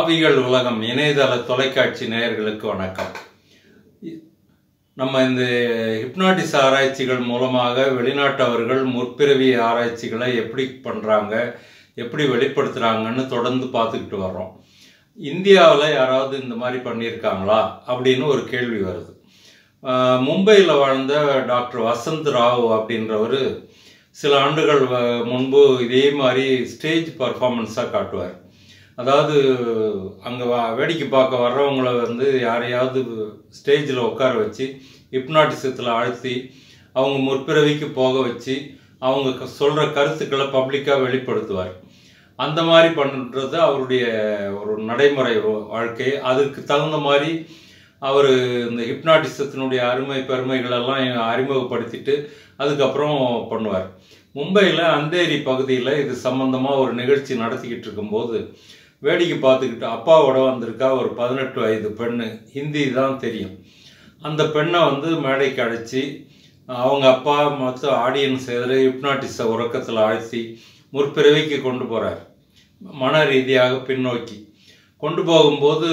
ஆவிகள் உலகம் இணையதள தொலைக்காட்சி நேயர்களுக்கு வணக்கம் இ- நம்ம இந்த ஹிப்னாட்டிஸ் ஆராய்ச்சிகள் மூலமாக வெளிநாட்டவர்கள் முற்பிறவி ஆராய்ச்சிகளை எப்படி பண்ணுறாங்க எப்படி வெளிப்படுத்துகிறாங்கன்னு தொடர்ந்து பார்த்துக்கிட்டு வர்றோம் இந்தியாவில் யாராவது இந்த மாதிரி பண்ணியிருக்காங்களா அப்படின்னு ஒரு கேள்வி வருது மும்பையில் வாழ்ந்த டாக்டர் வசந்த் ராவ் அப்படின்றவர் சில ஆண்டுகள் வ- முன்பு இதே மாதிரி ஸ்டேஜ் பர்ஃபார்மன்ஸாக காட்டுவார் அதாவது அங்கே வேடிக்கை பார்க்க வர்றவங்கள வந்து யாரையாவது ஸ்டேஜில் உட்கார வச்சு ஹிப்னாட்டிசத்தில் அழுத்தி அவங்க முற்பிறவிக்கு போக வச்சு அவங்க சொல்கிற கருத்துக்களை பப்ளிக்காக வெளிப்படுத்துவார் அந்த மாதிரி பண்ணுறது அவருடைய ஒரு நடைமுறை வா- வாழ்க்கை அதுக்கு தகுந்த மாதிரி அவர் இந்த ஹிப்னாட்டிசத்தினுடைய அருமை பெருமைகள் எல்லாம் அறிமுகப்படுத்திட்டு அதுக்கப்புறம் பண்ணுவார் மும்பையில் அந்தேரி பகுதியில் இது சம்பந்தமாக ஒரு நிகழ்ச்சி நடத்திக்கிட்டு இருக்கும்போது வேடிக்கை பார்த்துக்கிட்டு அப்பாவோட வந்திருக்கா ஒரு பதினெட்டு வயது பெண்ணு ஹிந்தி தான் தெரியும் அந்த பெண்ணை வந்து மேடைக்கு அழைச்சி அவங்க அப்பா மற்ற ஆடியன்ஸ் எதிர ஹிப்னாட்டிஸை உறக்கத்தில் அழைச்சி முற்பிறவிக்கு கொண்டு போகிறார் மன ரீதியாக பின்னோக்கி கொண்டு போகும்போது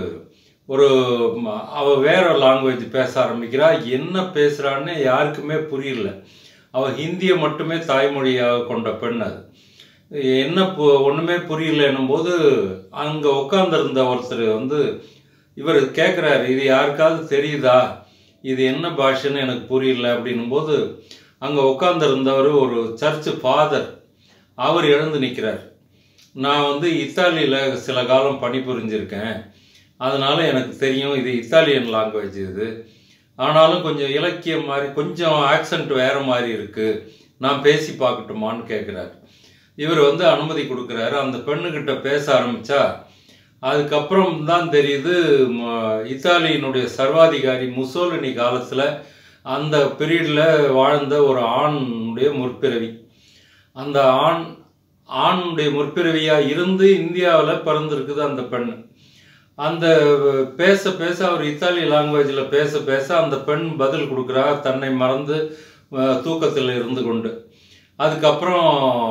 ஒரு ம- அவ வேற லாங்குவேஜ் பேச ஆரம்பிக்கிறா என்ன பேசுறான்னு யாருக்குமே புரியல அவ ஹிந்தியை மட்டுமே தாய்மொழியாக கொண்ட பெண் அது என்ன பு- ஒண்ணுமே புரியலன்னும் போது அங்க உட்கார்ந்திருந்த ஒருத்தர் வந்து இவர் கேட்குறாரு இது யாருக்காவது தெரியுதா இது என்ன பாஷைன்னு எனக்கு புரியல அப்படின்னும் போது அங்கே உட்கார்ந்திருந்தவர் ஒரு சர்ச் ஃபாதர் அவர் எழுந்து நிற்கிறார் நான் வந்து இத்தாலியில் சில காலம் பணிபுரிஞ்சிருக்கேன் அதனால எனக்கு தெரியும் இது இத்தாலியன் லாங்குவேஜ் இது ஆனாலும் கொஞ்சம் இலக்கியம் மாதிரி கொஞ்சம் ஆக்சண்ட் வேற மாதிரி இருக்கு நான் பேசி பார்க்கட்டுமான்னு கேட்குறாரு இவர் வந்து அனுமதி கொடுக்குறாரு அந்த பெண்ணுக்கிட்ட பேச ஆரம்பிச்சா அதுக்கப்புறம் தான் தெரியுது ம- இத்தாலியினுடைய சர்வாதிகாரி முசோலினி காலத்தில் அந்த பீரியடில் வாழ்ந்த ஒரு ஆணுடைய முற்பிறவி அந்த ஆண் ஆணுடைய முற்பிறவியாக இருந்து இந்தியாவில் பிறந்திருக்குது அந்த பெண் அந்த பேச பேச அவர் இத்தாலி லாங்குவேஜில் பேச பேச அந்த பெண் பதில் கொடுக்குறா தன்னை மறந்து அஹ், தூக்கத்தில் இருந்து கொண்டு அதுக்கப்புறம்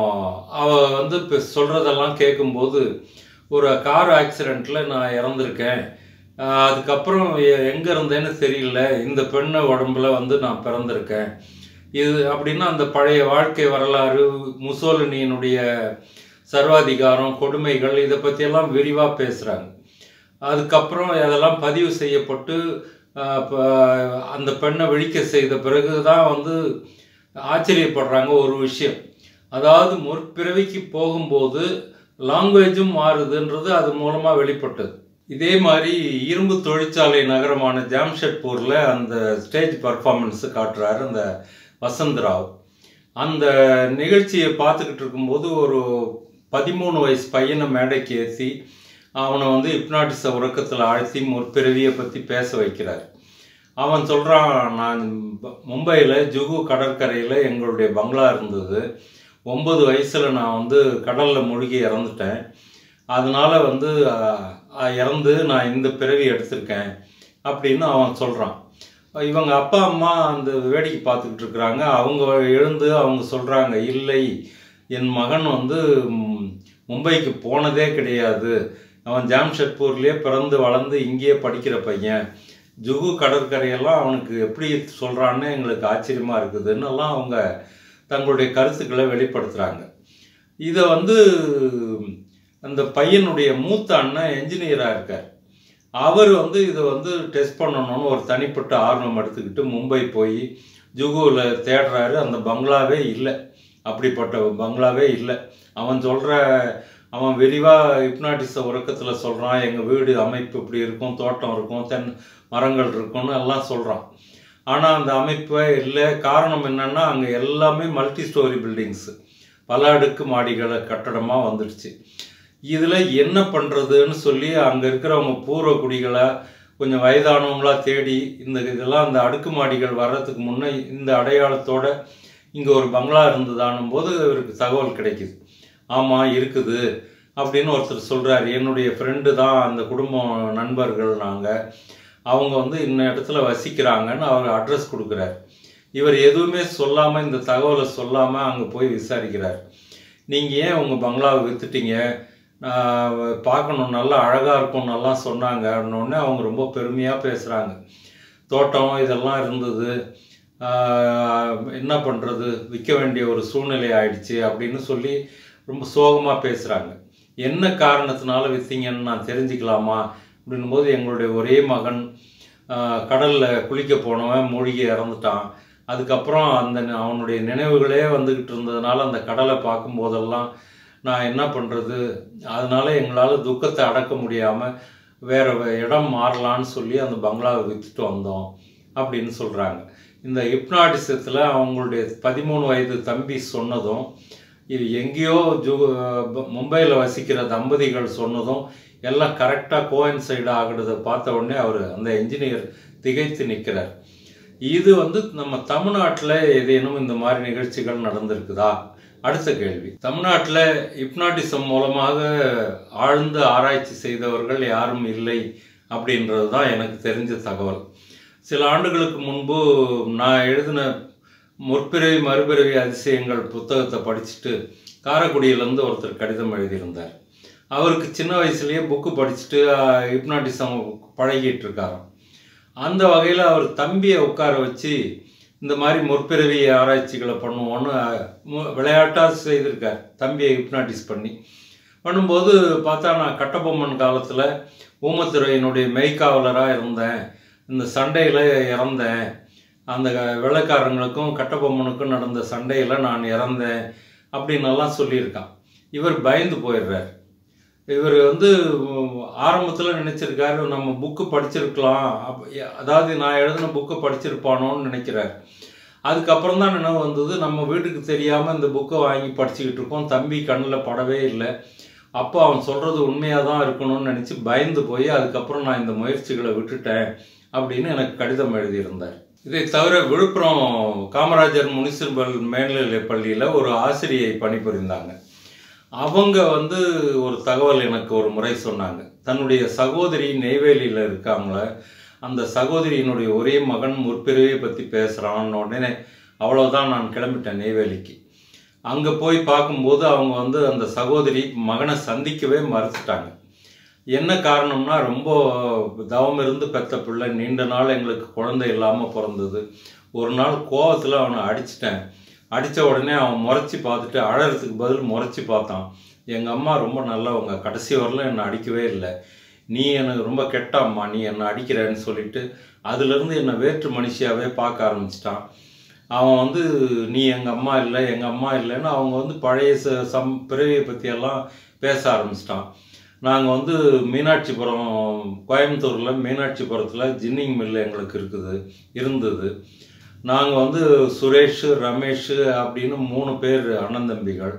அவ வந்து இப்போ சொல்கிறதெல்லாம் கேட்கும்போது ஒரு கார் ஆக்சிடெண்ட்டில் நான் இறந்துருக்கேன் அஹ், அதுக்கப்புறம் எ- எங்கே இருந்தேன்னு தெரியல இந்த பெண்ணு உடம்புல வந்து நான் பிறந்திருக்கேன் இது அப்படின்னா அந்த பழைய வாழ்க்கை வரலாறு முசோலினியினுடைய சர்வாதிகாரம் கொடுமைகள் இதை பற்றியெல்லாம் விரிவாக பேசுகிறாங்க அதுக்கப்புறம் அதெல்லாம் பதிவு செய்யப்பட்டு ஆஹ், ப- அந்த பெண்ணை விழிக்க செய்த பிறகு தான் வந்து ஆச்சரியப்படுறாங்க ஒரு விஷயம் அதாவது முற்பிறவிக்கு போகும்போது லாங்குவேஜும் மாறுதுன்றது அது மூலமாக வெளிப்பட்டது இதே மாதிரி இரும்பு தொழிற்சாலை நகரமான ஜாம்ஷெட்பூரில் அந்த ஸ்டேஜ் பர்ஃபார்மன்ஸ் காட்டுறாரு அந்த வசந்த் ராவ் அந்த நிகழ்ச்சியை பார்த்துக்கிட்டு இருக்கும்போது ஒரு பதிமூணு வயசு பையனை மேடைக்கு ஏற்றி அவனை வந்து ஹிப்னாட்டிஸ உறக்கத்தில் ஆழ்த்தி முற்பிறவியை பற்றி பேச வைக்கிறார் அவன் சொல்கிறான் நான் மும்பையில் ஜுகு கடற்கரையில் எங்களுடைய பங்களா இருந்தது ஒம்பது வயசில் நான் வந்து கடலில் மூழ்கி இறந்துட்டேன் அதனால வந்து அஹ், அஹ், இறந்து நான் இந்த பிறவி எடுத்திருக்கேன் அப்படின்னு அவன் சொல்கிறான் இவங்க அப்பா அம்மா அந்த வேடிக்கை பார்த்துக்கிட்டு இருக்கிறாங்க அவங்க எழுந்து அவங்க சொல்கிறாங்க இல்லை என் மகன் வந்து ம், மும்பைக்கு போனதே கிடையாது அவன் ஜாம்ஷெட்பூர்லேயே பிறந்து வளர்ந்து இங்கேயே படிக்கிற பையன் ஜுகு கடற்கரையெல்லாம் அவனுக்கு எப்படி சொல்கிறான்னு எங்களுக்கு ஆச்சரியமாக இருக்குதுன்னு எல்லாம் அவங்க தங்களுடைய கருத்துக்களை வெளிப்படுத்துகிறாங்க இதை வந்து அந்த பையனுடைய மூத்த அண்ணன் என்ஜினியராக இருக்கார் அவர் வந்து இதை வந்து டெஸ்ட் பண்ணணும்னு ஒரு தனிப்பட்ட ஆர்வம் எடுத்துக்கிட்டு மும்பை போய் ஜுகுவில் தேடுறாரு அந்த பங்களாவே இல்லை அப்படிப்பட்ட பங்களாவே இல்லை அவன் சொல்கிற அவன் விரிவாக ஹிப்னாட்டிஸ உறக்கத்தில் சொல்கிறான் எங்கள் வீடு அமைப்பு இப்படி இருக்கும் தோட்டம் இருக்கும் தென் மரங்கள் இருக்கும்னு எல்லாம் சொல்கிறான் ஆனால் அந்த அமைப்பே இல்லை காரணம் என்னன்னா அங்கே எல்லாமே மல்டி ஸ்டோரி பில்டிங்ஸு பல அடுக்கு மாடிகளை கட்டடமாக வந்துடுச்சு இதில் என்ன பண்ணுறதுன்னு சொல்லி அங்கே இருக்கிறவங்க பூர்வ குடிகளை கொஞ்சம் வயதானவங்களா தேடி இந்த இதெல்லாம் அந்த அடுக்குமாடிகள் வர்றதுக்கு முன்னே இந்த அடையாளத்தோட இங்கே ஒரு பங்களா இருந்ததானும் போது இவருக்கு தகவல் கிடைக்குது ஆமாம் இருக்குது அப்படின்னு ஒருத்தர் சொல்கிறார் என்னுடைய ஃப்ரெண்டு தான் அந்த குடும்பம் நண்பர்கள் நாங்கள் அவங்க வந்து இந்த இடத்துல வசிக்கிறாங்கன்னு அவர் அட்ரஸ் கொடுக்குறார் இவர் எதுவுமே சொல்லாமல் இந்த தகவலை சொல்லாமல் அங்கே போய் விசாரிக்கிறார் நீங்கள் ஏன் உங்கள் பங்களாவை விற்றுட்டீங்க நான் பார்க்கணும் நல்லா அழகாக இருக்கும் நல்லா சொன்னாங்க உடனே அவங்க ரொம்ப பெருமையாக பேசுகிறாங்க தோட்டம் இதெல்லாம் இருந்தது ஆஹ் என்ன பண்ணுறது விற்க வேண்டிய ஒரு சூழ்நிலை ஆயிடுச்சு அப்படின்னு சொல்லி ரொம்ப சோகமாக பேசுகிறாங்க என்ன காரணத்தினால விற்றீங்கன்னு நான் தெரிஞ்சுக்கலாமா அப்படின்னும் போது எங்களுடைய ஒரே மகன் கடலில் குளிக்க போனவன் மூழ்கி இறந்துட்டான் அதுக்கப்புறம் அந்த ந- அவனுடைய நினைவுகளே வந்துக்கிட்டு இருந்ததுனால அந்த கடலை பார்க்கும்போதெல்லாம் நான் என்ன பண்ணுறது அதனால எங்களால் துக்கத்தை அடக்க முடியாமல் வேற வே- இடம் மாறலான்னு சொல்லி அந்த பங்களாவை விற்றுட்டு வந்தோம் அப்படின்னு சொல்கிறாங்க இந்த ஹிப்னாட்டிசத்தில் அவங்களுடைய பதிமூணு வயது தம்பி சொன்னதும் இது எங்கேயோ ஜூ மும்பையில் வசிக்கிற தம்பதிகள் சொன்னதும் எல்லாம் கரெக்டாக கோயின்சைடு ஆகுறத பார்த்த உடனே அவர் அந்த என்ஜினியர் திகைத்து நிற்கிறார் இது வந்து நம்ம தமிழ்நாட்டில் ஏதேனும் இந்த மாதிரி நிகழ்ச்சிகள் நடந்திருக்குதா அடுத்த கேள்வி தமிழ்நாட்டில் ஹிப்னாட்டிசம் மூலமாக ஆழ்ந்த ஆராய்ச்சி செய்தவர்கள் யாரும் இல்லை அப்படின்றது தான் எனக்கு தெரிஞ்ச தகவல் சில ஆண்டுகளுக்கு முன்பு நான் எழுதின முற்பிறவி மறுபிறவி அதிசயங்கள் புத்தகத்தை படிச்சுட்டு காரைக்குடியிலேருந்து ஒருத்தர் கடிதம் எழுதியிருந்தார் அவருக்கு சின்ன வயசுலேயே புக்கு படிச்சுட்டு ஹிப்னாட்டிசம் பழகிட்டு இருக்காராம் அந்த வகையில் அவர் தம்பியை உட்கார வச்சு இந்த மாதிரி முற்பிறவி ஆராய்ச்சிகளை பண்ணுவோன்னு மு- விளையாட்டா செய்திருக்கார் தம்பியை ஹிப்னாட்டிஸ் பண்ணி பண்ணும்போது பார்த்தா நான் கட்டபொம்மன் காலத்தில் ஊமத்துறையினுடைய மெய்க்காவலராக இருந்தேன் இந்த சண்டையில் இறந்தேன் அந்த வெள்ளைக்காரங்களுக்கும் கட்டபொம்மனுக்கும் நடந்த சண்டையில் நான் இறந்தேன் அப்படின்னெல்லாம் சொல்லியிருக்கான் இவர் பயந்து போயிடுறார் இவர் வந்து ஆரம்பத்தில் நினச்சிருக்காரு நம்ம புக்கு படிச்சிருக்கலாம் அப் அதாவது நான் எழுதின புக்கை படிச்சிருப்பானோன்னு நினைக்கிறார் அதுக்கப்புறம் தான் நினைவு வந்தது நம்ம வீட்டுக்கு தெரியாமல் இந்த புக்கை வாங்கி படிச்சுக்கிட்டு இருக்கோம் தம்பி கண்ணில் படவே இல்லை அப்போ அவன் சொல்கிறது உண்மையாக தான் இருக்கணும்னு நினச்சி பயந்து போய் அதுக்கப்புறம் நான் இந்த முயற்சிகளை விட்டுட்டேன் அப்படின்னு எனக்கு கடிதம் எழுதியிருந்தார் இதை தவிர விழுப்புரம் காமராஜர் முனிசிபல் மேல்நிலைப் பள்ளியில் ஒரு ஆசிரியை பணிபுரிந்தாங்க அவங்க வந்து ஒரு தகவல் எனக்கு ஒரு முறை சொன்னாங்க தன்னுடைய சகோதரி நெய்வேலியில் இருக்காங்கள அந்த சகோதரியினுடைய ஒரே மகன் முற்பிறவியை பற்றி பேசுகிறான்னு உடனே அவ்வளோதான் நான் கிளம்பிட்டேன் நெய்வேலிக்கு அங்கே போய் பார்க்கும்போது அவங்க வந்து அந்த சகோதரி மகனை சந்திக்கவே மறுத்துட்டாங்க என்ன காரணம்னா ரொம்ப தவம் இருந்து பெத்த பிள்ளை நீண்ட நாள் எங்களுக்கு குழந்தை இல்லாமல் பிறந்தது ஒரு நாள் கோவத்தில் அவனை அடிச்சிட்டேன் அடித்த உடனே அவன் முறைச்சி பார்த்துட்டு அழறதுக்கு பதில் முறைச்சி பார்த்தான் எங்கள் அம்மா ரொம்ப நல்லவங்க கடைசி வரலும் என்னை அடிக்கவே இல்லை நீ எனக்கு ரொம்ப கெட்ட அம்மா நீ என்னை அடிக்கிறேன்னு சொல்லிட்டு அதுலேருந்து என்னை வேற்று மனுஷியாவே பார்க்க ஆரம்பிச்சிட்டான் அவன் வந்து நீ எங்கள் அம்மா இல்லை எங்கள் அம்மா இல்லைன்னு அவங்க வந்து பழைய ச சம் பிறவியை பற்றியெல்லாம் பேச ஆரம்பிச்சிட்டான் நாங்கள் வந்து மீனாட்சிபுரம் கோயம்புத்தூரில் மீனாட்சிபுரத்தில் ஜின்னிங் மில் எங்களுக்கு இருக்குது இருந்தது நாங்கள் வந்து சுரேஷ் ரமேஷ் அப்படின்னு மூணு பேர் அண்ணன் தம்பிகள்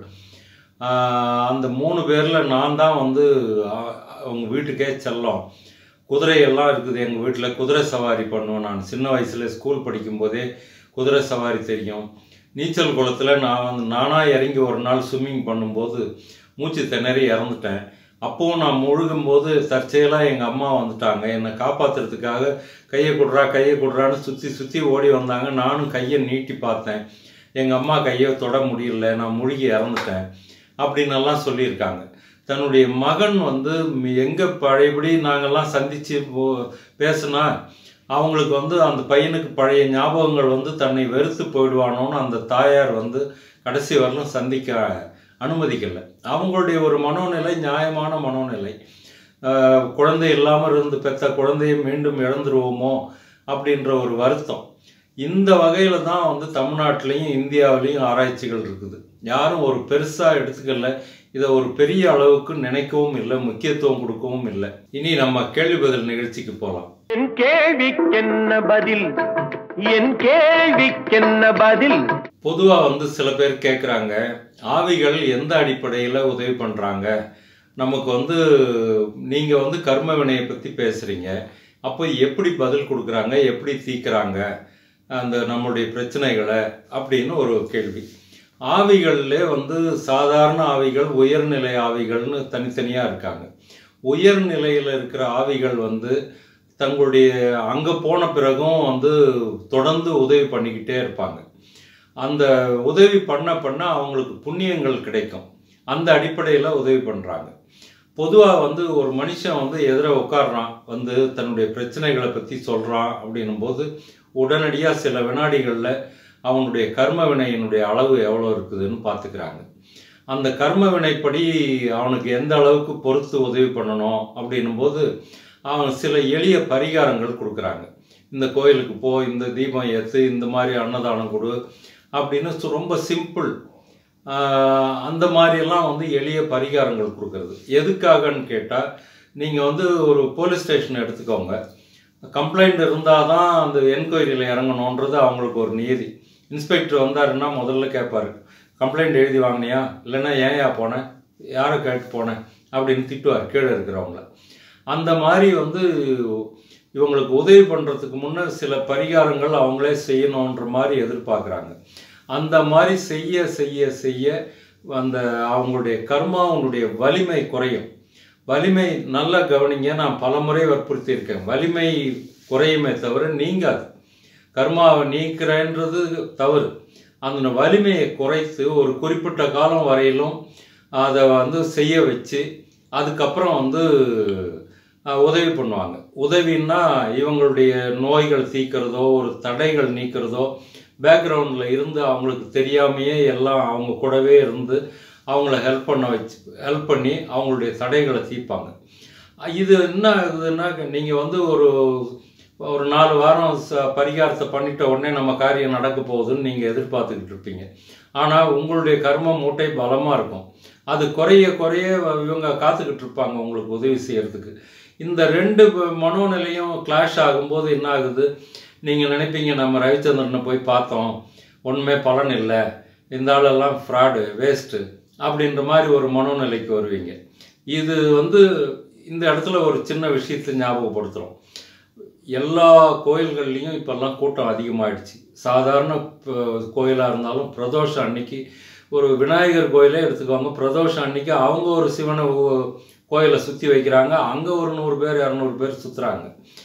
ஆஹ் அந்த மூணு பேரில் நான் தான் வந்து ஆ- அவங்க வீட்டுக்கே செல்லம் குதிரையெல்லாம் இருக்குது எங்கள் வீட்டில் குதிரை சவாரி பண்ணுவேன் நான் சின்ன வயசில் ஸ்கூல் படிக்கும்போதே குதிரை சவாரி தெரியும் நீச்சல் குளத்தில் நான் வந்து நானாக இறங்கி ஒரு நாள் ஸ்விம்மிங் பண்ணும்போது மூச்சு திணறி இறந்துட்டேன் அப்போவும் நான் முழுகும்போது தற்செயலாக எங்கள் அம்மா வந்துட்டாங்க என்னை காப்பாற்றுறதுக்காக கையை கொடுறா கையை கொடுறான்னு சுற்றி சுற்றி ஓடி வந்தாங்க நானும் கையை நீட்டி பார்த்தேன் எங்கள் அம்மா கையை தொட முடியல நான் முழுகி இறந்துட்டேன் அப்படின்னெல்லாம் சொல்லியிருக்காங்க தன்னுடைய மகன் வந்து எங்கே பழையபடி நாங்கள்லாம் சந்தித்து போ பேசுனா அவங்களுக்கு வந்து அந்த பையனுக்கு பழைய ஞாபகங்கள் வந்து தன்னை வெறுத்து போயிடுவானோன்னு அந்த தாயார் வந்து கடைசி வரலும் சந்திக்க அனுமதிக்கலை அவங்களுடைய ஒரு மனோநிலை நியாயமான மனோநிலை ஆஹ் குழந்தை இல்லாமல் இருந்து பெத்த குழந்தையை மீண்டும் இழந்துருவோமோ அப்படின்ற ஒரு வருத்தம் இந்த வகையில் தான் வந்து தமிழ்நாட்டிலையும் இந்தியாவிலையும் ஆராய்ச்சிகள் இருக்குது யாரும் ஒரு பெருசாக எடுத்துக்கல இதை ஒரு பெரிய அளவுக்கு நினைக்கவும் இல்லை முக்கியத்துவம் கொடுக்கவும் இல்லை இனி நம்ம கேள்வி பதில் நிகழ்ச்சிக்கு போகலாம் என் கேள்விக்கென்ன பதில் என் கேள்விக்கென்ன பதில் பொதுவாக வந்து சில பேர் கேட்குறாங்க ஆவிகள் எந்த அடிப்படையில் உதவி பண்ணுறாங்க நமக்கு வந்து நீங்கள் வந்து கர்ம வினையை பற்றி பேசுகிறீங்க அப்போ எப்படி பதில் கொடுக்குறாங்க எப்படி தீர்க்குறாங்க அந்த நம்மளுடைய பிரச்சனைகளை அப்படின்னு ஒரு கேள்வி ஆவிகள்லே வந்து சாதாரண ஆவிகள் உயர்நிலை ஆவிகள்னு தனித்தனியாக இருக்காங்க உயர்நிலையில் இருக்கிற ஆவிகள் வந்து தங்களுடைய அங்கே போன பிறகும் வந்து தொடர்ந்து உதவி பண்ணிக்கிட்டே இருப்பாங்க அந்த உதவி பண்ண பண்ண அவங்களுக்கு புண்ணியங்கள் கிடைக்கும் அந்த அடிப்படையில் உதவி பண்ணுறாங்க பொதுவாக வந்து ஒரு மனுஷன் வந்து எதிர உட்காடுறான் வந்து தன்னுடைய பிரச்சனைகளை பற்றி சொல்கிறான் அப்படின்னும் போது உடனடியாக சில வினாடிகளில் அவனுடைய கர்ம வினையினுடைய அளவு எவ்வளோ இருக்குதுன்னு பார்த்துக்கிறாங்க அந்த கர்ம வினைப்படி அவனுக்கு எந்த அளவுக்கு பொறுத்து உதவி பண்ணணும் அப்படின்னும் போது அவன் சில எளிய பரிகாரங்கள் கொடுக்குறாங்க இந்த கோயிலுக்கு போ இந்த தீபம் ஏற்று இந்த மாதிரி அன்னதானம் கொடு அப்படின்னு சு- ரொம்ப சிம்பிள் ஆஹ் அந்த மாதிரியெல்லாம் வந்து எளிய பரிகாரங்கள் கொடுக்கறது எதுக்காகன்னு கேட்டால் நீங்கள் வந்து ஒரு போலீஸ் ஸ்டேஷன் எடுத்துக்கோங்க கம்ப்ளைண்ட் இருந்தால் தான் அந்த என்கொயரியில் இறங்கணுன்றது அவங்களுக்கு ஒரு நியதி இன்ஸ்பெக்டர் வந்தாருன்னா முதல்ல கேட்பாரு கம்ப்ளைண்ட் எழுதி வாங்கினியா இல்லைன்னா ஏன்யா போனேன் யாரை கேட்டு போனேன் அப்படின்னு திட்டுவார் கீழே இருக்கிறவங்கள அந்த மாதிரி வந்து இவங்களுக்கு உதவி பண்ணுறதுக்கு முன்னே சில பரிகாரங்கள் அவங்களே செய்யணுன்ற மாதிரி எதிர்பார்க்குறாங்க அந்த மாதிரி செய்ய செய்ய செய்ய அந்த அவங்களுடைய கர்மாவுடைய வலிமை குறையும் வலிமை நல்லா கவனிங்க நான் பலமுறை வற்புறுத்தியிருக்கேன் வலிமை குறையுமே தவிர நீங்காது கர்மாவை நீக்கிறேன்றது தவறு அந்த வலிமையை குறைத்து ஒரு குறிப்பிட்ட காலம் வரையிலும் அதை வந்து செய்ய வச்சு அதுக்கப்புறம் வந்து அஹ், உதவி பண்ணுவாங்க உதவின்னா இவங்களுடைய நோய்கள் தீர்க்கிறதோ ஒரு தடைகள் நீக்கிறதோ பேக்ரவுண்டில் இருந்து அவங்களுக்கு தெரியாமையே எல்லாம் அவங்க கூடவே இருந்து அவங்கள ஹெல்ப் பண்ண வச்சு ஹெல்ப் பண்ணி அவங்களுடைய தடைகளை தீர்ப்பாங்க அஹ் இது என்ன ஆகுதுன்னா நீங்கள் வந்து ஒரு ஒரு நாலு வாரம் ச பரிகாரத்தை பண்ணிட்ட உடனே நம்ம காரியம் நடக்க போகுதுன்னு நீங்கள் எதிர்பார்த்துக்கிட்டு இருப்பீங்க ஆனால் உங்களுடைய கர்ம மூட்டை பலமாக இருக்கும் அது குறைய குறைய இவங்க காத்துக்கிட்டு இருப்பாங்க உங்களுக்கு உதவி செய்யறதுக்கு இந்த ரெண்டு ப- மனோநிலையும் கிளாஷ் ஆகும்போது என்ன ஆகுது நீங்கள் நினைப்பீங்க நம்ம ரவிச்சந்திரனை போய் பார்த்தோம் ஒன்றுமே பலன் இல்லை இந்த ஆளெல்லாம் ஃப்ராடு வேஸ்ட்டு அப்படின்ற மாதிரி ஒரு மனோநிலைக்கு வருவீங்க இது வந்து இந்த இடத்துல ஒரு சின்ன விஷயத்தை ஞாபகப்படுத்துகிறோம் எல்லா கோயில்கள்லேயும் இப்போல்லாம் கூட்டம் அதிகமாகிடுச்சு சாதாரண கோயிலாக இருந்தாலும் பிரதோஷம் அன்னைக்கு ஒரு விநாயகர் கோயிலே எடுத்துக்கோங்க பிரதோஷம் அன்னைக்கு அவங்க ஒரு சிவனை ஊ- கோயிலை சுற்றி வைக்கிறாங்க அங்கே ஒரு நூறு பேர் இரநூறு பேர் சுற்றுறாங்க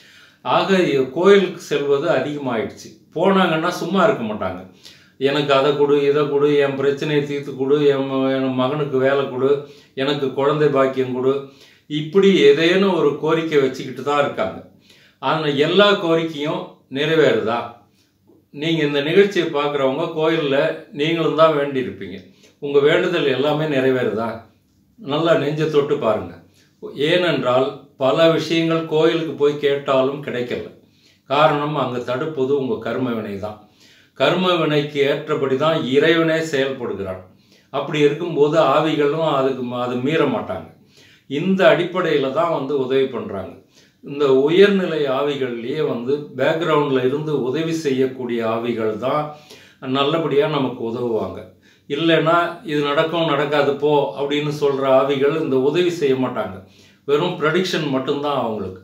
ஆக இ- கோயிலுக்கு செல்வது அதிகமாயிடுச்சு போனாங்கன்னா சும்மா இருக்க மாட்டாங்க எனக்கு அதை கொடு இதை கொடு என் பிரச்சனையை தீர்த்து கொடு என் ம- என் மகனுக்கு வேலை கொடு எனக்கு குழந்தை பாக்கியம் கொடு இப்படி ஏதேனும் ஒரு கோரிக்கை வச்சுக்கிட்டு தான் இருக்காங்க ஆனால் எல்லா கோரிக்கையும் நிறைவேறுதா நீங்கள் இந்த நிகழ்ச்சியை பார்க்குறவங்க கோயிலில் நீங்களும் தான் வேண்டியிருப்பீங்க உங்கள் வேண்டுதல் எல்லாமே நிறைவேறுதா நல்லா நெஞ்சை தொட்டு பாருங்கள் ஏனென்றால் பல விஷயங்கள் கோயிலுக்கு போய் கேட்டாலும் கிடைக்கல காரணம் அங்கே தடுப்பது உங்கள் கர்ம வினை தான் கர்ம வினைக்கு ஏற்றபடி தான் இறைவனே செயல்படுகிறான் அப்படி இருக்கும்போது ஆவிகளும் அதுக்கு ம- அது மீற மாட்டாங்க இந்த அடிப்படையில் தான் வந்து உதவி பண்ணுறாங்க இந்த உயர்நிலை ஆவிகள்லேயே வந்து பேக்ரவுண்டில் இருந்து உதவி செய்யக்கூடிய ஆவிகள் தான் நல்லபடியாக நமக்கு உதவுவாங்க இல்லைன்னா இது நடக்கும் நடக்காது போ அப்படின்னு சொல்கிற ஆவிகள் இந்த உதவி செய்ய மாட்டாங்க வெறும் ப்ரடிக்ஷன் மட்டும்தான் அவங்களுக்கு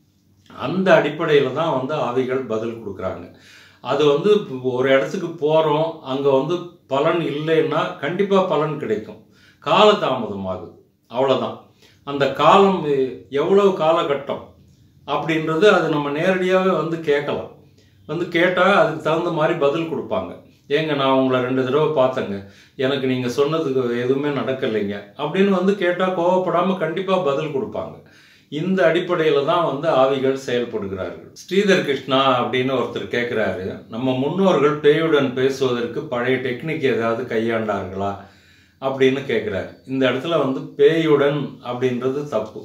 அந்த அடிப்படையில் தான் வந்து ஆவிகள் பதில் கொடுக்குறாங்க அது வந்து ஒரு இடத்துக்கு போகிறோம் அங்கே வந்து பலன் இல்லைன்னா கண்டிப்பாக பலன் கிடைக்கும் காலதாமதமாகுது அவ்வளோதான் அந்த காலம் எவ்வளவு காலகட்டம் அப்படின்றது அது நம்ம நேரடியாகவே வந்து கேட்கலாம் வந்து கேட்டால் அதுக்கு தகுந்த மாதிரி பதில் கொடுப்பாங்க ஏங்க நான் உங்களை ரெண்டு தடவை பார்த்தேங்க எனக்கு நீங்கள் சொன்னதுக்கு எதுவுமே நடக்கலைங்க அப்படின்னு வந்து கேட்டால் கோவப்படாமல் கண்டிப்பாக பதில் கொடுப்பாங்க இந்த அடிப்படையில் தான் வந்து ஆவிகள் செயல்படுகிறார்கள் ஸ்ரீதர் கிருஷ்ணா அப்படின்னு ஒருத்தர் கேட்குறாரு நம்ம முன்னோர்கள் பேயுடன் பேசுவதற்கு பழைய டெக்னிக் ஏதாவது கையாண்டார்களா அப்படின்னு கேட்குறாரு இந்த இடத்துல வந்து பேயுடன் அப்படின்றது தப்பு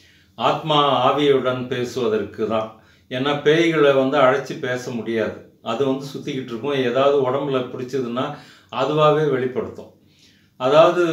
ஆத்மா ஆவியுடன் பேசுவதற்கு தான் ஏன்னா பேய்களை வந்து அழைச்சி பேச முடியாது அது வந்து சுற்றிக்கிட்டு இருக்கும் ஏதாவது உடம்புல பிடிச்சதுன்னா அதுவாகவே வெளிப்படுத்தும் அதாவது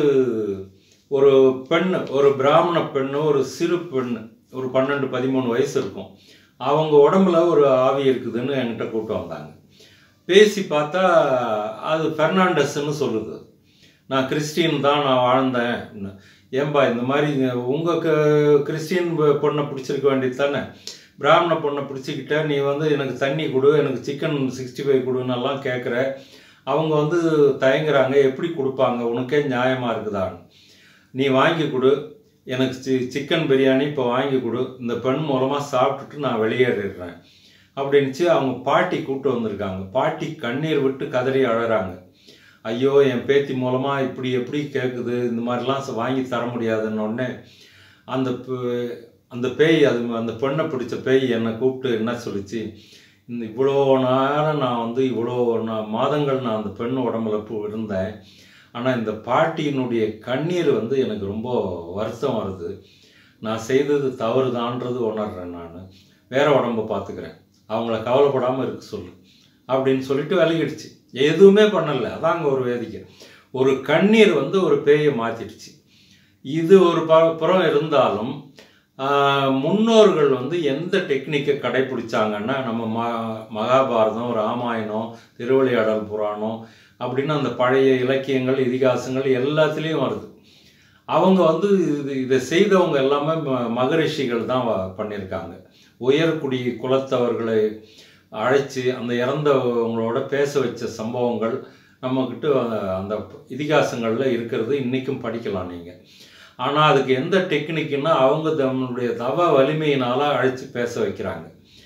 ஒரு பெண் ஒரு பிராமண பெண்ணு ஒரு சிறு பெண் ஒரு பன்னெண்டு பதிமூணு வயசு இருக்கும் அவங்க உடம்புல ஒரு ஆவி இருக்குதுன்னு என்கிட்ட கூப்பிட்டு வந்தாங்க பேசி பார்த்தா அது பெர்னாண்டஸ்ன்னு சொல்லுது நான் கிறிஸ்டின் தான் நான் வாழ்ந்தேன் அப்படின்னு. ஏன்பா இந்த மாதிரி உங்கள் கிறிஸ்டின் பொண்ணை பிடிச்சிருக்க வேண்டியது தானே பிராமண பொண்ணை பிடிச்சிக்கிட்ட நீ வந்து எனக்கு தண்ணி கொடு எனக்கு சிக்கன் சிக்ஸ்டி ஃபைவ் கொடுன்னெல்லாம் கேட்குற அவங்க வந்து தயங்குறாங்க எப்படி கொடுப்பாங்க உனக்கே நியாயமாக இருக்குதான்னு நீ வாங்கி கொடு எனக்கு சி சிக்கன் பிரியாணி இப்போ வாங்கி கொடு இந்த பெண் மூலமாக சாப்பிட்டுட்டு நான் வெளியேறிடுறேன் அப்படின்னுச்சு அவங்க பாட்டி கூப்பிட்டு வந்திருக்காங்க பாட்டி கண்ணீர் விட்டு கதறி அழறாங்க ஐயோ என் பேத்தி மூலமாக இப்படி எப்படி கேட்குது இந்த மாதிரிலாம் ச- வாங்கி தர முடியாதுன்ன உடனே அந்த பே- அந்த பேய் அது அந்த பெண்ணை பிடிச்ச பேய் என்னை கூப்பிட்டு என்ன சொல்லிச்சு இந்த இவ்வளோ நேரம் நான் வந்து இவ்வளோ நான் மாதங்கள் நான் அந்த பெண் உடம்புல பு- இருந்தேன் ஆனால் இந்த பாட்டியினுடைய கண்ணீர் வந்து எனக்கு ரொம்ப வருத்தம் வருது நான் செய்தது தவறுதான்றது உணர்றேன் நான் வேற உடம்ப பார்த்துக்கிறேன் அவங்கள கவலைப்படாமல் இருக்க சொல்லு அப்படின்னு சொல்லிட்டு விலகிடுச்சு எதுவுமே பண்ணல அதாங்க ஒரு வேதிக்கை ஒரு கண்ணீர் வந்து ஒரு பேயை மாற்றிடுச்சு இது ஒரு ப- புறம் இருந்தாலும் ஆஹ், முன்னோர்கள் வந்து எந்த டெக்னிக்கை கடைபிடிச்சாங்கன்னா நம்ம ம மகாபாரதம் ராமாயணம் திருவிளையாடல் புராணம் அப்படின்னு அந்த பழைய இலக்கியங்கள் இதிகாசங்கள் எல்லாத்துலேயும் வருது அவங்க வந்து இது இதை செய்தவங்க எல்லாமே ம- மகரிஷிகள் தான் வ- பண்ணியிருக்காங்க உயர்குடி குலத்தவர்களை அழைச்சி அந்த இறந்தவங்களோட பேச வச்ச சம்பவங்கள் நம்மக்கிட்ட அந்த இதிகாசங்களில் இருக்கிறது இன்றைக்கும் படிக்கலாம் நீங்கள் ஆனால் அதுக்கு எந்த டெக்னிக்குன்னா அவங்க தன்னுடைய தவ வலிமையினால் அழைச்சி பேச வைக்கிறாங்க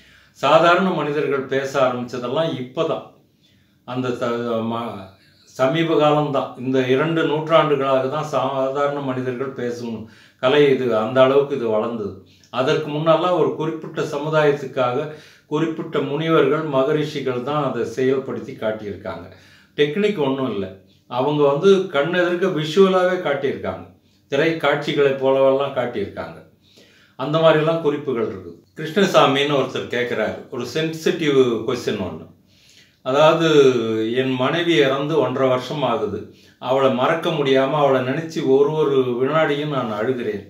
சாதாரண மனிதர்கள் பேச ஆரம்பித்ததெல்லாம் இப்போ தான் அந்த த ம- சமீப காலம்தான் இந்த இரண்டு நூற்றாண்டுகளாக தான் சாதாரண மனிதர்கள் பேசும் கலை இது அந்த அளவுக்கு இது வளர்ந்தது அதற்கு முன்னெல்லாம் ஒரு குறிப்பிட்ட சமுதாயத்துக்காக குறிப்பிட்ட முனிவர்கள் மகரிஷிகள் தான் அதை செயல்படுத்தி காட்டியிருக்காங்க டெக்னிக் ஒன்றும் இல்லை அவங்க வந்து கண்ணெதிர்க்க விஷுவலாகவே காட்டியிருக்காங்க திரை காட்சிகளைப் போலவெல்லாம் காட்டியிருக்காங்க அந்த மாதிரிலாம் குறிப்புகள் இருக்குது கிருஷ்ணசாமின்னு ஒருத்தர் கேட்குறாரு ஒரு சென்சிட்டிவ் கொஸ்டின் ஒன்று அதாவது என் மனைவி இறந்து ஒன்றரை வருஷம் ஆகுது அவளை மறக்க முடியாமல் அவளை நினச்சி ஒரு ஒரு வினாடியும் நான் அழுகிறேன்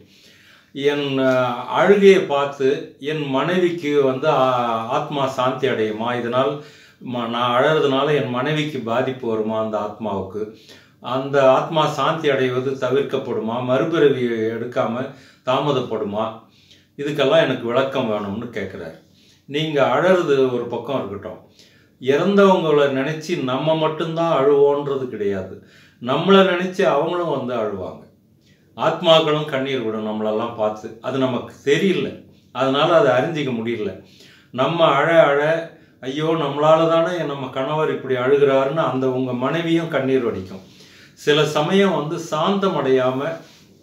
என் அஹ், அழுகையை பார்த்து என் மனைவிக்கு வந்து ஆ- ஆத்மா சாந்தி அடையுமா இதனால் ம- நான் அழறதுனால என் மனைவிக்கு பாதிப்பு வருமா அந்த ஆத்மாவுக்கு அந்த ஆத்மா சாந்தி அடைவது தவிர்க்கப்படுமா மறுபிறவி எடுக்காம தாமதப்படுமா இதுக்கெல்லாம் எனக்கு விளக்கம் வேணும்னு கேட்குறாரு நீங்கள் அழறது ஒரு பக்கம் இருக்கட்டும் இறந்தவங்களை நினச்சி நம்ம மட்டும்தான் அழுவோன்றது கிடையாது நம்மளை நினச்சி அவங்களும் வந்து அழுவாங்க ஆத்மாக்களும் கண்ணீர் விடும் நம்மளெல்லாம் பார்த்து அது நமக்கு தெரியல அதனால அதை அறிஞ்சிக்க முடியல நம்ம அழ அழ ஐயோ நம்மளால தானே நம்ம கணவர் இப்படி அழுகிறாருன்னு அந்த உங்கள் மனைவியும் கண்ணீர் வடிக்கும் சில சமயம் வந்து சாந்தம் அடையாமல்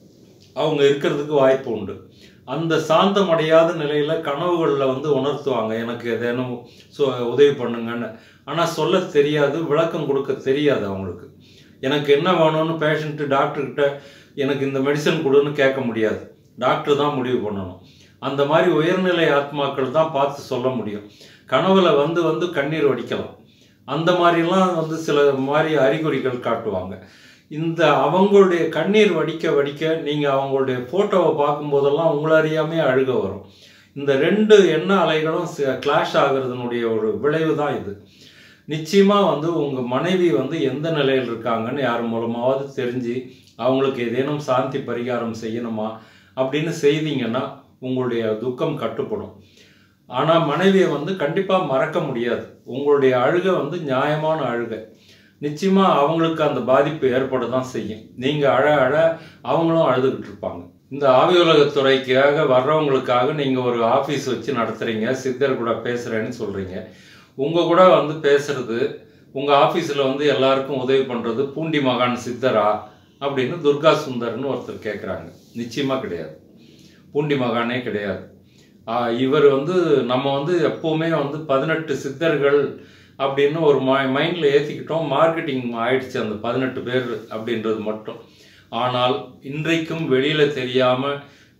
அவங்க இருக்கிறதுக்கு வாய்ப்பு உண்டு அந்த சாந்தம் அடையாத நிலையில் கனவுகளில் வந்து உணர்த்துவாங்க எனக்கு ஏதேனும் சொ உதவி பண்ணுங்கன்னு ஆனால் சொல்ல தெரியாது விளக்கம் கொடுக்க தெரியாது அவங்களுக்கு எனக்கு என்ன வேணும்னு பேஷண்ட்டு டாக்டர்கிட்ட எனக்கு இந்த மெடிசன் கொடுன்னு கேட்க முடியாது டாக்டர் தான் முடிவு பண்ணணும் அந்த மாதிரி உயர்நிலை ஆத்மாக்கள் தான் பார்த்து சொல்ல முடியும் கனவுல வந்து வந்து கண்ணீர் வடிக்கலாம் அந்த மாதிரிலாம் வந்து சில மாதிரி அறிகுறிகள் காட்டுவாங்க இந்த அவங்களுடைய கண்ணீர் வடிக்க வடிக்க நீங்கள் அவங்களுடைய ஃபோட்டோவை பார்க்கும்போதெல்லாம் உங்களை அறியாமே அழுக வரும் இந்த ரெண்டு எண்ண அலைகளும் கிளாஷ் ஆகுறதுனுடைய ஒரு விளைவு தான் இது நிச்சயமாக வந்து உங்கள் மனைவி வந்து எந்த நிலையில் இருக்காங்கன்னு யார் மூலமாவது தெரிஞ்சு அவங்களுக்கு ஏதேனும் சாந்தி பரிகாரம் செய்யணுமா அப்படின்னு செய்தீங்கன்னா உங்களுடைய துக்கம் கட்டுப்படும் ஆனால் மனைவியை வந்து கண்டிப்பாக மறக்க முடியாது உங்களுடைய அழுகை வந்து நியாயமான அழுகை நிச்சயமாக அவங்களுக்கு அந்த பாதிப்பு ஏற்பட தான் செய்யும் நீங்கள் அழ அழ அவங்களும் அழுதுகிட்டு இருப்பாங்க இந்த ஆவி உலகத்துறைக்காக வர்றவங்களுக்காக நீங்கள் ஒரு ஆஃபீஸ் வச்சு நடத்துகிறீங்க சித்தர் கூட பேசுகிறேன்னு சொல்கிறீங்க உங்கள் கூட வந்து பேசுறது உங்கள் ஆஃபீஸில் வந்து எல்லாருக்கும் உதவி பண்ணுறது பூண்டி மகான் சித்தரா அப்படின்னு துர்கா சுந்தர்னு ஒருத்தர் கேட்குறாங்க நிச்சயமாக கிடையாது பூண்டி மகானே கிடையாது ஆஹ் இவர் வந்து நம்ம வந்து எப்போவுமே வந்து பதினெட்டு சித்தர்கள் அப்படின்னு ஒரு மை மைண்டில் ஏற்றிக்கிட்டோம் மார்க்கெட்டிங் ஆயிடுச்சு அந்த பதினெட்டு பேர் அப்படின்றது மட்டும் ஆனால் இன்றைக்கும் வெளியில் தெரியாமல்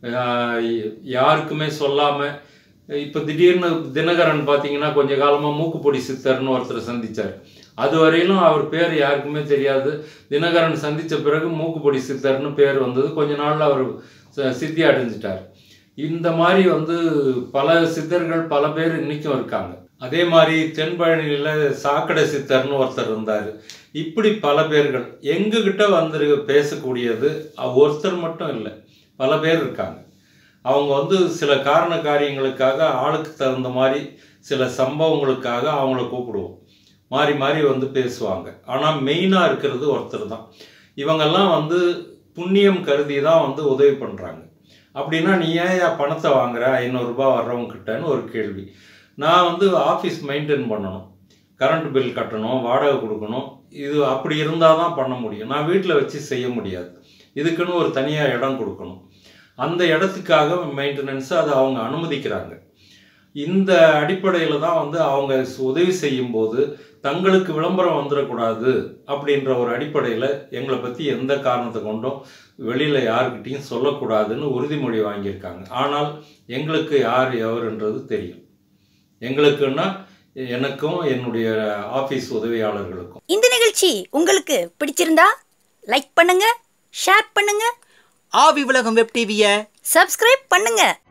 யாருக்குமே சொல்லாமல் இப்போ திடீர்னு தினகரன் பார்த்தீங்கன்னா கொஞ்ச காலமாக மூக்குப்பொடி சித்தர்னு ஒருத்தர் சந்திச்சார் அது வரையிலும் அவர் பேர் யாருக்குமே தெரியாது தினகரன் சந்தித்த பிறகு மூக்குப்பொடி சித்தர்னு பேர் வந்தது கொஞ்ச நாள்ல அவர் ச- சித்தி அடைஞ்சிட்டார் இந்த மாதிரி வந்து பல சித்தர்கள் பல பேர் இன்னைக்கும் இருக்காங்க அதே மாதிரி தென்பழனியில் சாக்கடை சித்தர்னு ஒருத்தர் இருந்தார் இப்படி பல பேர்கள் எங்ககிட்ட வந்து பேசக்கூடியது அ- ஒருத்தர் மட்டும் இல்லை பல பேர் இருக்காங்க அவங்க வந்து சில காரண காரியங்களுக்காக ஆளுக்கு தகுந்த மாதிரி சில சம்பவங்களுக்காக அவங்கள கூப்பிடுவோம் மாறி மாறி வந்து பேசுவாங்க ஆனால் மெயினாக இருக்கிறது ஒருத்தர் தான் இவங்கெல்லாம் வந்து புண்ணியம் கருதி தான் வந்து உதவி பண்ணுறாங்க அப்படின்னா நீ ஏன் என் பணத்தை வாங்குற ஐநூறுரூபா வர்றவங்க கிட்டன்னு ஒரு கேள்வி நான் வந்து ஆஃபீஸ் மெயின்டைன் பண்ணணும் கரண்ட் பில் கட்டணும் வாடகை கொடுக்கணும் இது அப்படி இருந்தால் தான் பண்ண முடியும் நான் வீட்டில் வச்சு செய்ய முடியாது இதுக்குன்னு ஒரு தனியாக இடம் கொடுக்கணும் அந்த இடத்துக்காக மெயின்டெனன்ஸ் அதை அவங்க அனுமதிக்கிறாங்க இந்த அடிப்படையில் தான் வந்து அவங்க உதவி செய்யும்போது தங்களுக்கு விளம்பரம் வந்துடக்கூடாது அப்படின்ற ஒரு அடிப்படையில் எங்களை பற்றி எந்த காரணத்தை கொண்டும் வெளியில் யாருக்கிட்டையும் சொல்லக்கூடாதுன்னு உறுதிமொழி வாங்கியிருக்காங்க ஆனால் எங்களுக்கு யார் எவருன்றது தெரியும் எங்களுக்குன்னா எனக்கும் என்னுடைய ஆஃபீஸ் உதவியாளர்களுக்கும் இந்த நிகழ்ச்சி உங்களுக்கு பிடிச்சிருந்தா லைக் பண்ணுங்க ஷேர் பண்ணுங்க ஆவி உலகம் வெப் டிவியை சப்ஸ்கிரைப் பண்ணுங்க